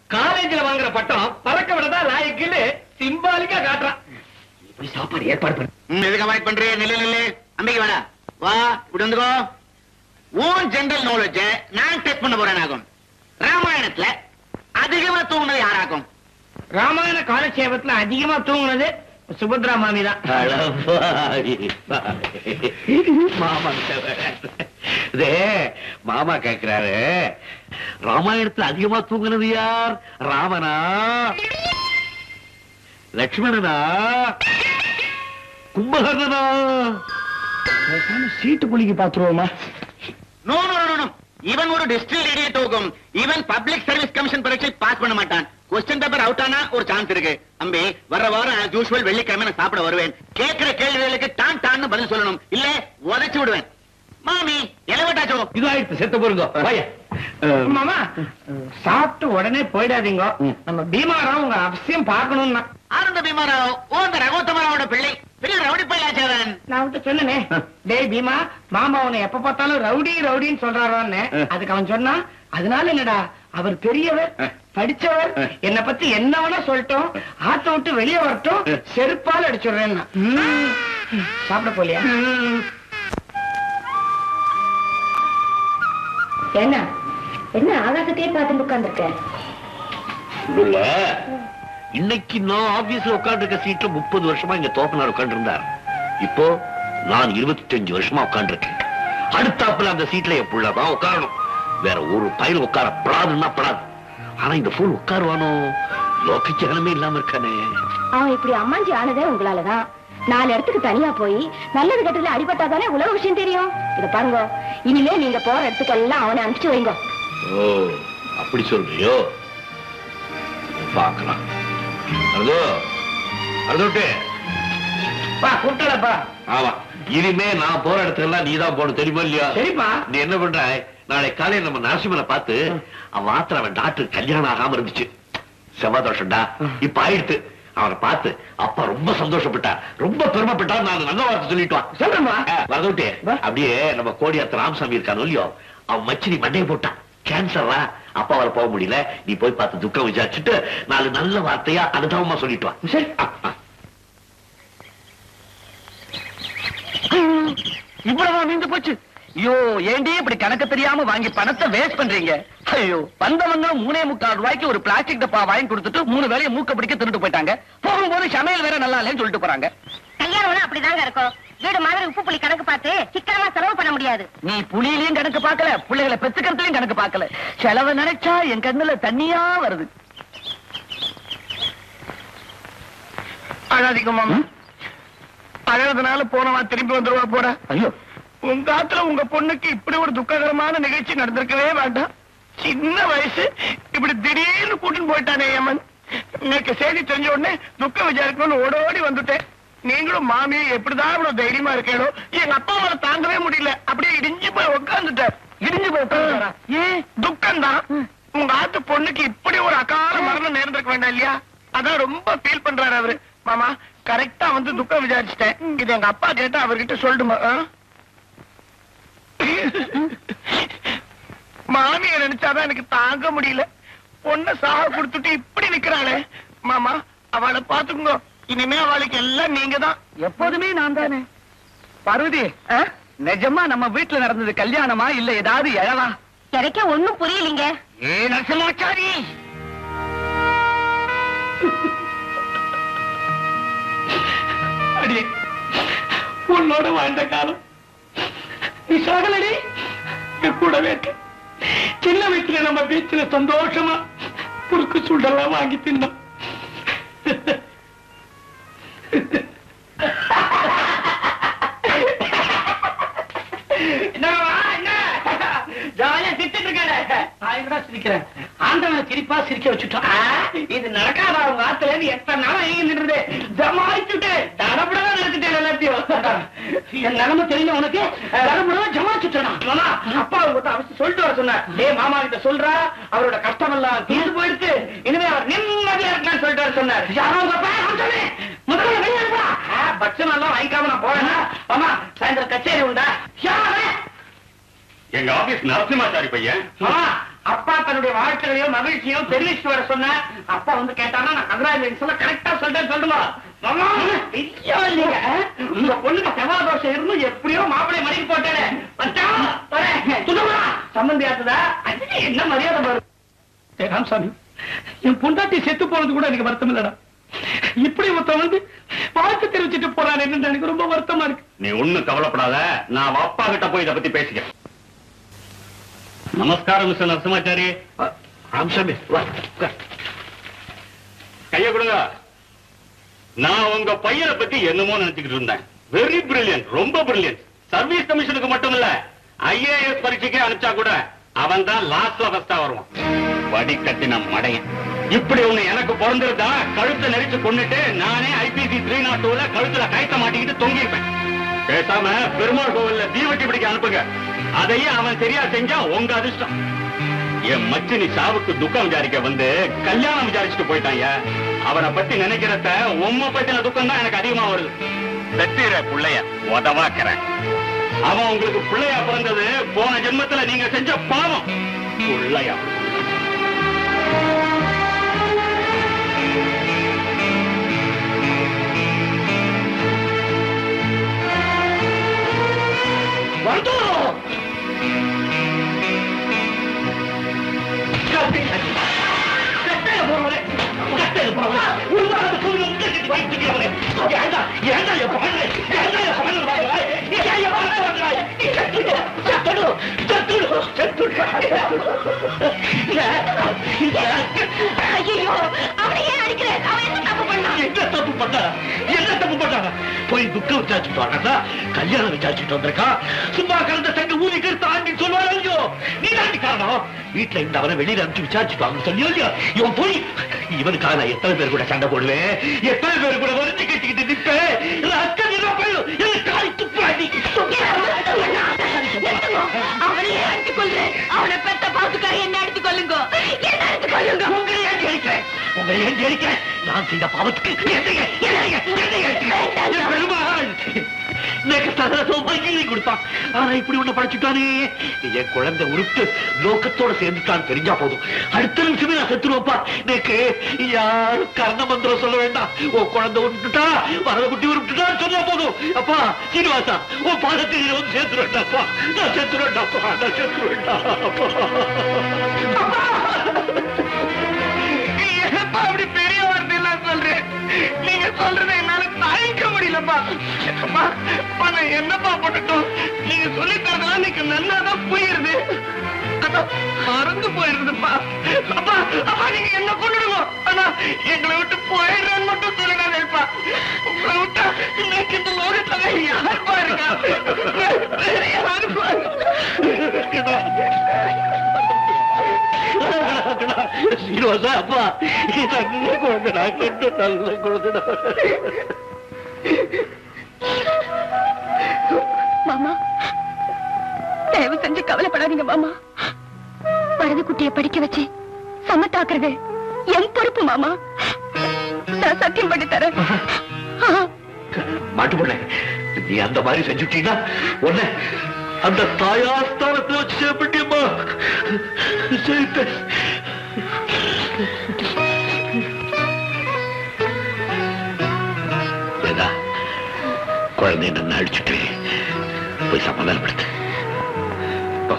காலேஜ்ல வாங்குற பட்டம் பறக்க விடதா லாயக்குன்னு சிம்பாலிக்கா காட்டுறான் இப்படி சாப்பாடு ஏற்பாடு பண்ணு ம், எதுக்கு அவாய்ட் பண்றீங்க நில்லு நில்லு அம்பிக்கு வேணா வா இப்படி வந்துக்கோ உன் ஜெனரல் நாலேஜ் நான் டெஸ்ட் பண்ண போறேன் ஆகும் ராமாயணத்துல அதிகமா தூங்குனது யாராகும் ராமாயண காலட்சேபத்துல அதிகமா தூங்குனது சுபத்ரா மாமி தான் மாமா இதே மாமா கேக்குறாரு ராமாயணத்துல அதிகமா தூங்குனது யார் ராமனா லட்சுமணனா கும்பகர்ணனா சீட்டு குளிக்கு பாத்துருவோமா நோ நோ நோ நோ இவன் ஒரு டிஸ்ட்ரிக்ட் இடியட் ஆகும் இவன் பப்ளிக் சர்வீஸ் கமிஷன் பரீட்சை பாஸ் பண்ண மாட்டான் கொஸ்டின் பேப்பர் அவுட் ஆனா ஒரு சான்ஸ் இருக்கு அம்பி வர வாரம் as usual வெள்ளிக்கிழமை நான் சாப்பிட வருவேன் கேட்கிற கேள்விகளுக்கு டான் டான்னு பதில் சொல்லணும் இல்ல உதைச்சு விடுவேன் மாமி எலவட்டாச்சோ இதாயிடுச்சு செத்து போருங்க வாயா மாமா சாப்பிட்டு உடனே போயிடாதீங்க ம். நம்ம பீமாராவ் உங்க அவசியம் பார்க்கணும்னா ஆனந்த பீமாராவ் ஓ அந்த ரகோத்தமராவோட பிள்ளை பெரிய ரவுடி பையலாச்சவன் நான் விட்டு சொன்னனே டேய் பீமா மாமா உன்னை எப்ப பார்த்தாலும் ரவுடி ரவுடின்னு சொல்றாரான்னு அஹ். அதுக்கு அவன் சொன்னா அதனால என்னடா அவர் பெரியவர் அஹ். படிச்சவர் அஹ். என்ன பத்தி என்ன வேணா சொல்லட்டும் ஆத்த விட்டு வெளியே வரட்டும் அஹ். செருப்பால் அடிச்சுடுறேன் சாப்பிட போலியா என்ன என்ன ஆகாசத்தையே பார்த்து உட்கார்ந்துருக்க இல்ல இன்னைக்கு நான் ஆபீஸ்ல உட்கார்ந்து சீட்ல முப்பது வருஷமா இங்க தோப்பனார் உட்கார்ந்து இருந்தார் இப்போ நான் இருபத்தஞ்சு வருஷமா உட்கார்ந்துருக்கேன் அடுத்தாப்புல அந்த சீட்ல என் புள்ளதான் உட்காரணும் வேற ஒரு பயில் உட்கார படாதுன்னா படாது ஆனா இந்த ஃபுல் உட்காருவானோ லோக ஜனமே இல்லாம இருக்கானே அவன் இப்படி அம்மாஞ்சி ஆனதே உங்களாலதான் நாலு இடத்துக்கு தனியா போய் நல்லது கெட்டதுல அடிபட்டாதானே உலக விஷயம் தெரியும் இத பாருங்க இனிமே நீங்க போற இடத்துக்கெல்லாம் அவனை அனுப்பிச்சு வைங்க ஓ அப்படி சொல்றியோ பார்க்கலாம் அர்தோ அர்தோட்டு பா கூட்டலப்பா ஆமா இனிமே நான் போற இடத்துக்கெல்லாம் நீதான் போகணும் தெரியுமா இல்லையா சரிப்பா நீ என்ன பண்ற நாளை காலையில நம்ம நரசிம்மனை பார்த்து அவன் ஆத்திர அவன் டாக்டர் கல்யாணம் ஆகாம இருந்துச்சு செவ்வாதோஷம்டா இப்ப ஆயிடுத்து அவனை பார்த்து அப்பா ரொம்ப சந்தோஷப்பட்டா ரொம்ப பெருமைப்பட்டா நான் நல்ல வார்த்தை சொல்லிட்டு சொல்றேன்பா வரதுட்டு வா. அப்படியே நம்ம கோடியாத்த ராமசாமி இருக்கானோ இல்லையோ அவன் மச்சினி மண்டையை போட்டான் கேன்சரா அப்பா வர போக முடியல நீ போய் பார்த்து துக்கம் விசாரிச்சுட்டு நாலு நல்ல வார்த்தையா அனுதாபமா சொல்லிட்டு வா சரி ஆ, ஆ. இவ்வளவா நீங்க போச்சு ஐயோ ஏண்டி இப்படி கணக்கு தெரியாம வாங்கி பணத்தை வேஸ்ட் பண்றீங்க ஐயோ வந்தவங்க மூணே முக்கால் ரூபாய்க்கு ஒரு பிளாஸ்டிக் டப்பா வாங்கி கொடுத்துட்டு மூணு வேலையை மூக்க பிடிக்க திருட்டு போயிட்டாங்க போகும்போது சமையல் வேற நல்லா இல்லைன்னு சொல்லிட்டு போறாங்க கல்யாணம்னா அப்படிதாங்க இருக்கும் வீடு மாதிரி உப்பு புளி கணக்கு பார்த்து சிக்கனமா செலவு பண்ண முடியாது நீ புலியிலையும் கணக்கு பார்க்கல பிள்ளைகளை பெத்துக்கிறதுலயும் கணக்கு பார்க்கல செலவை நினைச்சா என் கண்ணுல தண்ணியா வருது அழாதீங்க மாமா அழறதுனால போனவா திரும்பி வந்துருவா போற ஐயோ உங்க ஆத்துல உங்க பொண்ணுக்கு இப்படி ஒரு துக்ககரமான நிகழ்ச்சி நடந்திருக்கவே வேண்டாம் சின்ன வயசு இப்படி திடீர்னு கூட்டின்னு போயிட்டானே ஏமன் எனக்கு செய்தி தெரிஞ்ச உடனே துக்க விசாரிக்கணும்னு ஓடோடி வந்துட்டேன் நீங்களும் மாமியும் எப்படிதான் இவ்வளவு தைரியமா இருக்கீங்களோ எங்க அப்பா அவரை தாங்கவே முடியல அப்படியே இடிஞ்சு போய் உட்காந்துட்டார் இடிஞ்சு போய் உட்கார்ந்துட்டாரா? ஏன் துக்கம் தான் உங்க ஆத்து பொண்ணுக்கு இப்படி ஒரு அகால மரணம் நேர்ந்திருக்க வேண்டாம் இல்லையா அதான் ரொம்ப ஃபீல் பண்றாரு அவரு மாமா கரெக்டா வந்து துக்கம் விசாரிச்சுட்டேன் இது எங்க அப்பா கேட்டா அவர்கிட்ட சொல்லட்டுமா ஆ? மாமியை நினைச்சாதான் எனக்கு தாங்க முடியல பொண்ண சாக கொடுத்துட்டு இப்படி நிக்கிறாளே மாமா அவளை பாத்துக்கோங்க இனிமே அவளுக்கு எல்லாம் நீங்க தான் எப்போதுமே நான் தானே பார்வதி நிஜமா நம்ம வீட்டுல நடந்தது கல்யாணமா இல்ல ஏதாவது எழவா எனக்கே ஒண்ணும் புரியலீங்க ஏ நரசிம்மாச்சாரி அடி உன்னோட வாழ்ந்த காலம் நீ சாகலடி என் கூடவே இருக்க சின்ன வயசுல நம்ம பீச்சில் சந்தோஷமா புருக்கு சுண்டெல்லாம் வாங்கி தின்னோம் ஜாலியா சிரிச்சிட்டு இருக்கானே நான் எங்கடா சிரிக்கிறேன் ஆண்டவனை சிரிப்பா சிரிக்க வச்சுட்டான் இது நடக்காதா உங்க ஆத்துல இருந்து எத்தனை நாளா ஏங்கிட்டு ஜமாயிச்சுட்டு தடப்படவா நடத்திட்டேன் எல்லாத்தையும் என் நிலைமை தெரிஞ்ச உனக்கு தடப்படவா ஜமாச்சுட்டா அப்பா உங்ககிட்ட அவசியம் சொல்லிட்டு வர சொன்னார் டே மாமா கிட்ட சொல்றா அவரோட கஷ்டம் எல்லாம் தீர்ந்து போயிடுச்சு இனிமே அவர் நிம்மதியா இருக்கலாம்னு சொல்லிட்டு வர சொன்னார் யாரோ உங்க அப்பா நான் சொன்னேன் முதல்ல வெளியே இருப்பா பட்சம் எல்லாம் வாங்கிக்காம நான் போறேன்னா மாமா சாயந்தரம் கச்சேரி உண்டா யாரு எங்க ஆபீஸ் நரசிம்மாச்சாரி பையன் ஆமா, அப்பா தன்னுடைய வாழ்க்கையையும் மகிழ்ச்சியும் தெரிவிச்சு வர சொன்ன அப்பா வந்து கேட்டானா நான் கங்கராஜுலேஷன் கரெக்டா சொல்றேன் சொல்லுங்க மாமா ஐயோ இல்லைங்க உங்க பொண்ணுக்கு செவ்வாய் தோஷம் இருந்து எப்படியோ மாப்பிளை மணிக்கு போட்டேனே மச்சான், வரேன். சுத்தமா சம்பந்தி ஆத்துதா அதுக்கு என்ன மரியாதை வரும் ஏய் ராமசாமி என் பொண்டாட்டி செத்து போனது கூட எனக்கு வருத்தம் இல்லடா இப்படி ஒருத்தன் வந்து வாழ்த்து தெரிவிச்சிட்டு போறான் என்று எனக்கு ரொம்ப வருத்தமா இருக்கு நீ ஒண்ணும் கவலைப்படாத நான் அவ அப்பா கிட்ட போய் இதை பத்தி பேசிக்கிறேன் நமஸ்காரம் மிஸ்டர் நரசிம்மாச்சாரி ராமசாமி வா உட்கார். கைய கொடுங்க நான் உங்க பையனை பத்தி என்னமோ நினைச்சுக்கிட்டு இருந்தேன் வெரி பிரில்லியன்ட் ரொம்ப பிரில்லியன்ட் சர்வீஸ் கமிஷனுக்கு மட்டும் இல்ல ஐஏஎஸ் பரீட்சைக்கே அனுப்பிச்சா கூட அவன் தான் லாஸ்ட்ல ஃபர்ஸ்டா வருவான் வடி கட்டின மடையன் இப்படி ஒண்ணு எனக்கு பிறந்திருந்தா கழுத்தை நெரிச்சு கொண்டுட்டு நானே ஐபிசி த்ரீ நாட் டூல கழுத்துல கயத்த மாட்டிக்கிட்டு தொங்கிருப்பேன் பேசாம பெருமாள் கோவில்ல தீவட்டி பிடிக்க அனுப்புங்க அதையே அவன் சரியா செஞ்சா உங்க அதிர்ஷ்டம் என் மச்சினி சாவுக்கு துக்கம் விசாரிக்க வந்து கல்யாணம் விசாரிச்சுட்டு போயிட்டாங்க அவனை பத்தி நினைக்கிறத உம்மை பத்தின துக்கம் தான் எனக்கு அதிகமா வருது செத்திர புள்ளைய உதவாக்கிறேன் அவன் உங்களுக்கு பிள்ளையா பிறந்தது போன ஜென்மத்துல நீங்க செஞ்ச பாவம் புள்ளையா வந்துடும் கட்டையில போறவனே கட்டையில போறவனே உருவாத சூழ்நிலை கட்டிட்டு போயிட்டு இருக்கிறவனே ஏண்டா ஏண்டா என் பகலை ஏண்டா என் பகலை வாங்கல ஏன் என் பகலை வாங்கல செத்துடு செத்துடு செத்துடு ஐயோ அவனை ஏன் அடிக்கிற அவன் என்ன தப்பு பண்ணான் என்ன தப்பு பண்ணா என்ன தப்பு பண்ணா போய் துக்கம் விசாரிச்சுட்டு வாங்கடா கல்யாணம் விசாரிச்சுட்டு வந்திருக்கா சும்மா கலந்த தங்க ஊதிக்கு தாண்டி சொல்லுவாரு ஐயோ நீ தாண்டி காரணம் வீட்டுல இந்த அவரை வெளியில அனுப்பிச்சு விசாரிச்சுட்டு வாங்க சொல்லியோ இல்லையா இவன் போய் இவனுக்காக நான் எத்தனை பேர் கூட சண்டை போடுவேன் எத்தனை பேர் கூட வரிஞ்சு கட்டிக்கிட்டு நிப்பேன் ரத்தம் நிறம் போயிடும் என்ன காய் துப்பாடி அவனையே அடித்து கொள்றேன் அவனை பெத்த பாத்துக்காக என்ன அடித்து கொள்ளுங்க என்ன அடித்து கொள்ளுங்க உங்களை ஏன் ஜெயிக்கிறேன் உங்களை ஏன் ஜெயிக்கிறேன் நான் செய்த பாவத்துக்கு என்னைய என்னைய என்னைய என் பெருமாள் எனக்கு சகல சௌபாகியங்களை கொடுத்தான் ஆனா இப்படி ஒண்ணு படைச்சுட்டானே என் குழந்தை உருட்டு லோகத்தோட சேர்ந்துட்டான் தெரிஞ்சா போதும் அடுத்த நிமிஷமே நான் செத்துருவப்பா எனக்கு யாரும் கர்ண மந்திரம் சொல்ல வேண்டாம் உன் குழந்தை உருட்டுட்டா வரத குட்டி உருட்டுட்டா சொன்னா போதும் அப்பா சீனிவாசா உன் பாதத்தில் வந்து சேர்த்துருவேண்டாப்பா நான் சேர்த்துருவேண்டாப்பா நான் சேர்த்துருவேண்டா ஏப்பா அப்படி பெரிய வார்த்தை எல்லாம் சொல்றேன் நீங்க சொல்றதை என்னால தாங்கிக்க முடியலப்பா அப்பா அப்பா, நான் என்னப்பா பண்ணட்டும் நீங்க சொல்லி தரதெல்லாம் எனக்கு நல்லாதான் புரியுது ஆனா மறந்து போயிருதுப்பா அப்பா அப்பா நீங்க என்ன கொண்டுடுங்க ஆனா எங்களை விட்டு போயிடுறேன்னு மட்டும் சொல்லிடாதேப்பா உங்களை விட்டா இன்னைக்கு இந்த லோகத்துல யாருப்பா இருக்கா வேற யாருப்பா சீனிவாசா அப்பா நல்ல குழந்தைடா கெட்டு நல்ல குழந்தைடா மாமா தயவு செஞ்சு கவலைப்படாதீங்க மாமா வரது குட்டிய படிக்க வச்சு சமத்தாக்குறது என் பொறுப்பு மாமா நான் சத்தியம் பண்ணி தரேன் மாட்டு பொண்ணே நீ அந்த மாதிரி செஞ்சுட்டீங்கன்னா உன்னை அந்த தாயாஸ்தானத்தை வச்சு செய்யப்பட்டியம்மா செய்ப்பேன் வேதா குழந்தைய நான் அழிச்சுட்டு போய் சமாதானப்படுத்து போ.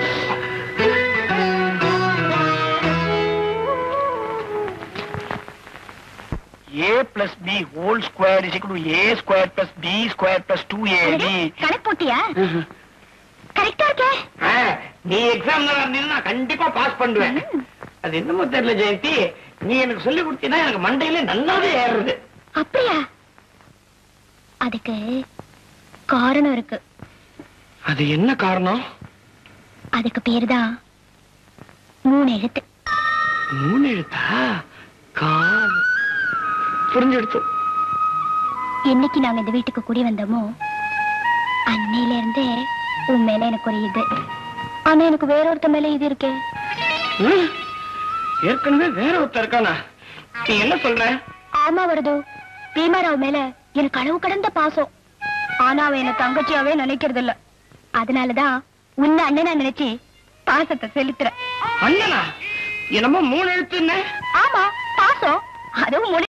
A plus B whole square is to A square plus B square plus two A B கணக்கு போட்டியா கரெக்டா இருக்கே நீ எக்ஸாம் நான் கண்டிப்பா பாஸ் பண்ணுவேன் அது என்னமோ தெரியல ஜெயந்தி நீ எனக்கு சொல்லி கொடுத்தீங்கன்னா எனக்கு மண்டையில நல்லாவே ஏறுது அப்படியா அதுக்கு காரணம் இருக்கு அது என்ன காரணம் அதுக்கு பேருதான் மூணு எழுத்து மூணு எழுத்தா கால் புரிஞ்சு எடுத்து என்னைக்கு நாங்க இந்த வீட்டுக்கு குடி வந்தோமோ அன்னையில இருந்தே உன் மேல எனக்கு ஒரு இது ஆனா எனக்கு வேற ஒருத்த மேல இது இருக்கே ஏற்கனவே வேற ஒருத்தர் இருக்கானா நீ என்ன சொல்ற ஆமா வருதோ பீமாராவ் மேல எனக்கு அளவு கடந்த பாசம் ஆனா அவன் என்ன தங்கச்சியாவே நினைக்கிறது இல்ல அதனாலதான் உன்னை அண்ணனா நினைச்சு பாசத்தை செலுத்துற அண்ணனா என்னமோ மூணு எழுத்து என்ன ஆமா